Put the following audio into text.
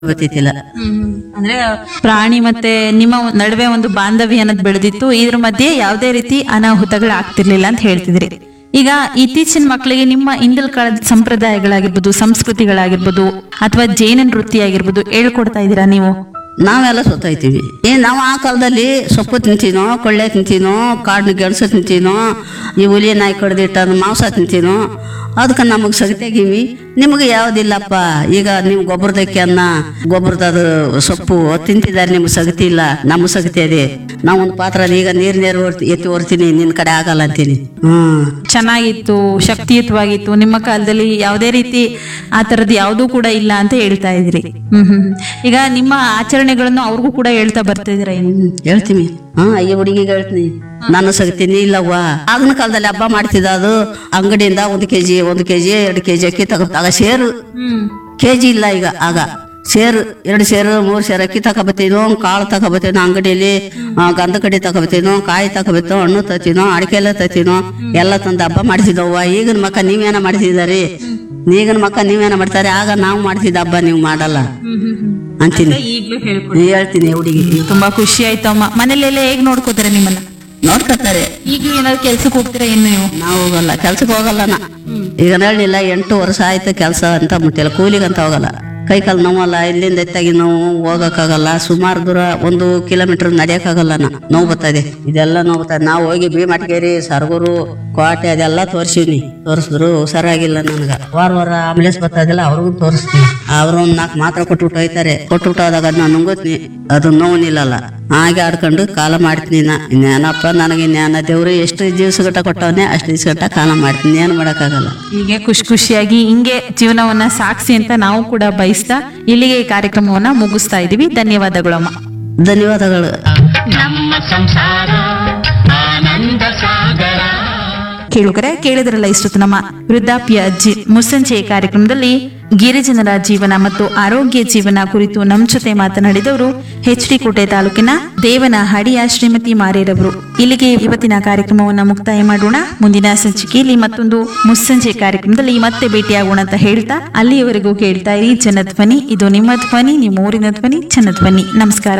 ಗೊತ್ತಿತ್ತಿಲ್ಲ ಅಂದ್ರೆ ಪ್ರಾಣಿ ಮತ್ತೆ ನಿಮ್ಮ ಒಂದ್ ನಡುವೆ ಒಂದು ಬಾಂಧವ್ಯ ಅನ್ನೋದು ಬೆಳೆದಿತ್ತು ಇದ್ರ ಮಧ್ಯೆ ಯಾವುದೇ ರೀತಿ ಅನಾಹುತಗಳು ಆಗ್ತಿರ್ಲಿಲ್ಲ ಅಂತ ಹೇಳ್ತಿದ್ರಿ ಈಗ ಇತ್ತೀಚಿನ ಮಕ್ಕಳಿಗೆ ನಿಮ್ಮ ಹಿಂದಲ್ ಕಾಲದ ಸಂಪ್ರದಾಯಗಳಾಗಿರ್ಬೋದು ಸಂಸ್ಕೃತಿಗಳಾಗಿರ್ಬೋದು ಅಥವಾ ಜೈನ ನೃತ್ಯ ಆಗಿರ್ಬೋದು ಹೇಳ್ಕೊಡ್ತಾ ಇದ್ದೀರಾ ನೀವು ನಾವೆಲ್ಲ ಸುತ್ತೈತೀವಿ ಏ ನಾವು ಆ ಕಾಲದಲ್ಲಿ ಸೊಪ್ಪು ತಿಂತೀನೋ ಕೊಳ್ಳೆ ತಿಂತೀನೋ ಕಾಡಿನ ಗೆಣಸು ತಿಂತೀನೋ ಈ ಹುಲಿ ನಾಯಿ ಕಡ್ದಿಟ್ಟು ಮಾಂಸ ತಿಂತೀನೋ ಅದಕ್ಕೆ ನಮಗೆ ಸಗತಿಯಾಗಿವಿ ನಿಮಗೆ ಯಾವುದಿಲ್ಲಪ್ಪ ಈಗ ನೀವು ಗೊಬ್ಬರದಕ್ಕೆ ಅನ್ನ ಗೊಬ್ಬರದ ಅದು ಸೊಪ್ಪು ತಿಂತಿದ್ದಾರೆ ನಿಮ್ಗೆ ಸಗತಿ ಇಲ್ಲ ನಮ್ಗೆ ಸಗತಿ ಅದೇ ನಾವು ಒಂದು ಪಾತ್ರ ಈಗ ನೀರು ನೀರು ಎತ್ತಿ ಹೊರ್ತೀನಿ ನಿನ್ನ ಕಡೆ ಆಗಲ್ಲ ಅಂತೀನಿ ಹ್ಮ್ ಚೆನ್ನಾಗಿತ್ತು ಶಕ್ತಿಯುತವಾಗಿತ್ತು ನಿಮ್ಮ ಕಾಲದಲ್ಲಿ ಯಾವುದೇ ರೀತಿ ಆ ತರದ್ ಯಾವುದೂ ಕೂಡ ಇಲ್ಲ ಅಂತ ಹೇಳ್ತಾ ಇದ್ರಿ ಹ್ಮ್ ಹ್ಮ್ ಹ್ಮ್. ಈಗ ನಿಮ್ಮ ಆಚರಣೆಗಳನ್ನು ಅವ್ರಿಗೂ ಕೂಡ ಹೇಳ್ತಾ ಬರ್ತಾ ಇದ್ದೀರಾ ಏನು ಹ್ಮ್, ಹೇಳ್ತೀನಿ ಹಾ ಈ ಹುಡುಗಿಗೆ ಹೇಳ್ತೀನಿ ನಾನು ಸಗತೀನಿ ಇಲ್ಲವ್ವ ಆಗಿನ ಕಾಲದಲ್ಲಿ ಹಬ್ಬ ಮಾಡ್ತಿದ್ದ ಅದು ಅಂಗಡಿಯಿಂದ ಒಂದು ಕೆಜಿ ಒಂದು ಕೆಜಿ ಎರಡು ಕೆಜಿ ಅಕ್ಕಿ ತಗೋತಾಗ ಸೇರು ಹ್ಮ್ ಕೆಜಿ ಇಲ್ಲ ಈಗ ಆಗ ಸೇರು ಎರಡು ಸೇರು ಮೂರು ಸೇರು ಅಕ್ಕಿ ತಗೋಬತ್ತೀನೋ ಕಾಳು ತಗೋಬತ್ತೀನೋ ಅಂಗಡಿಯಲ್ಲಿ ಆ, ಗಂಧ ಕಡ್ಡಿ ತಗೋಬತ್ತೀನೋ ಕಾಯಿ ತಗೋಬತ್ತೋ ಹಣ್ಣು ತತ್ತೀನೋ ಅಡಿಕೆ ಎಲ್ಲ ತತ್ತೀನೋ ಎಲ್ಲ ತಂದು ಹಬ್ಬ ಮಾಡ್ತಿದ್ದವ್ವ ಈಗಿನ ಮಕ್ಕ ನೀವೇನ ಮಾಡ್ತಿದ್ದಾರೆ ಈಗಿನ ಮಕ್ಕ ನೀವೇನ ಮಾಡ್ತಾರೆ ಆಗ ನಾವು ಮಾಡ್ತಿದ್ದ ಹಬ್ಬ ನೀವು ಮಾಡಲ್ಲ ಅಂತೀನಿ ಈಗ್ಲೂ ಹೇಳ್ಕೊಡಿ ಹೇಳ್ತೀನಿ ಹುಡುಗಿ ತುಂಬಾ ಖುಷಿ ಆಯ್ತು ಅಮ್ಮ ಮನೇಲೆಲ್ಲ ಹೇಗ್ ನೋಡ್ಕೋತಾರೆ ನಿಮ್ಮನ್ನ ನೋಡ್ಕೊತಾರೆ ಈಗ್ಲೂ ಏನಾದ್ರು ಕೆಲ್ಸಕ್ಕೆ ಹೋಗ್ತೀರಾ ಏನು ನೀವು ನಾವು ಹೋಗಲ್ಲ ಕೆಲ್ಸಕ್ಕೆ ಹೋಗಲ್ಲ ನಾ ಈಗ ಹೇಳಿಲ್ಲ ಎಂಟು ವರ್ಷ ಆಯ್ತು ಕೆಲಸ ಅಂತ ಮುಟ್ಟಿಲ್ಲ ಕೂಲಿಗಂತ ಹೋಗಲ್ಲ ಕೈ ಕಾಲು ನೋವಲ್ಲ ಇಲ್ಲಿಂದ ಎತ್ತಾಗಿ ನಾವು ಹೋಗಕ್ಕಾಗಲ್ಲ ಸುಮಾರು ದೂರ ಒಂದು ಕಿಲೋಮೀಟರ್ ನಡೆಯಕ್ಕಾಗಲ್ಲ ನಾ ನೋವು ಬರ್ತದೆ ಇದೆಲ್ಲ ನೋವು ಬರ್ತದೆ ನಾವು ಹೋಗಿ ಭೀಮಟ್ಗೇರಿ ಸರಗೂರು ಕೋಟೆ ಅದೆಲ್ಲ ತೋರಿಸಿವ್ನಿ ತೋರಿಸಿದ್ರು ಹುಷಾರಾಗಿಲ್ಲ ನನ್ಗ ವಾರ ವಾರ ಆಂಬುಲೆನ್ಸ್ ಬರ್ತದಿಲ್ಲ ಅವ್ರಿಗೂ ತೋರಿಸ್ತೀನಿ ಅವ್ರು ಒಂದ್ ನಾಲ್ಕು ಮಾತ್ರ ಕೊಟ್ಬಿಟ್ಟು ಹೋಯ್ತಾರೆ ಕೊಟ್ಬಿಟ್ಟು ಹೋದಾಗ ಅದನ್ನ ನುಂಗುತ್ನಿ ಅದು ನೋವು ನಿಲ್ಲಲ್ಲ ಹಾಗೆ ಆಡ್ಕೊಂಡು ಕಾಲ ಮಾಡ್ತೀನಿ ನಾ ಜ್ಞಾನಪ್ಪ ನನಗೆ ಜ್ಞಾನ ದೇವ್ರು ಎಷ್ಟು ದಿವ್ಸಗಟ್ಟ ಕೊಟ್ಟವನೇ ಅಷ್ಟು ದಿವ್ಸಗಟ್ಟ ಕಾಲ ಮಾಡ್ತೀನಿ ಏನು ಮಾಡೋಕ್ಕಾಗಲ್ಲ ಹೀಗೆ ಖುಷಿ ಖುಷಿಯಾಗಿ ಹಿಂಗೆ ಜೀವನವನ್ನ ಸಾಕ್ಸಿ ಅಂತ ನಾವು ಕೂಡ ಬಯಸ್ತಾ ಇಲ್ಲಿಗೆ ಈ ಕಾರ್ಯಕ್ರಮವನ್ನ ಮುಗಿಸ್ತಾ ಇದೀವಿ ಧನ್ಯವಾದಗಳು ಅಮ್ಮ ಧನ್ಯವಾದಗಳು ನಮ್ಮ ಸಂಸಾರ ಆನಂದ ಸಾಗರ ಕೇಳುಗರೆ ಕೇಳಿದ್ರಲ್ಲ ಇಷ್ಟೊತ್ತು ನಮ್ಮ ವೃದ್ಧಾಪ್ಯ ಜಿ ಮುಸ್ಸಂಜೆ ಕಾರ್ಯಕ್ರಮದಲ್ಲಿ ಗಿರಿಜನರ ಜೀವನ ಮತ್ತು ಆರೋಗ್ಯ ಜೀವನ ಕುರಿತು ನಮ್ಮ ಜೊತೆ ಮಾತನಾಡಿದವರು ಎಚ್ ಡಿ ಕೋಟೆ ತಾಲೂಕಿನ ದೇವನಹಳ್ಳಿಯ ಶ್ರೀಮತಿ ಮಾರೇರವರು ಇಲ್ಲಿಗೆ ಇವತ್ತಿನ ಕಾರ್ಯಕ್ರಮವನ್ನ ಮುಕ್ತಾಯ ಮಾಡೋಣ ಮುಂದಿನ ಸಂಚಿಕೆಯಲ್ಲಿ ಮತ್ತೊಂದು ಮುಸ್ಸಂಜೆ ಕಾರ್ಯಕ್ರಮದಲ್ಲಿ ಮತ್ತೆ ಭೇಟಿಯಾಗೋಣ ಅಂತ ಹೇಳ್ತಾ ಅಲ್ಲಿಯವರೆಗೂ ಕೇಳ್ತಾ ಇರಿ ಜನಧ್ವನಿ ಇದು ನಿಮ್ಮ ಧ್ವನಿ ನಿಮ್ಮ ಊರಿನ ಧ್ವನಿ ಜನಧ್ವನಿ ನಮಸ್ಕಾರ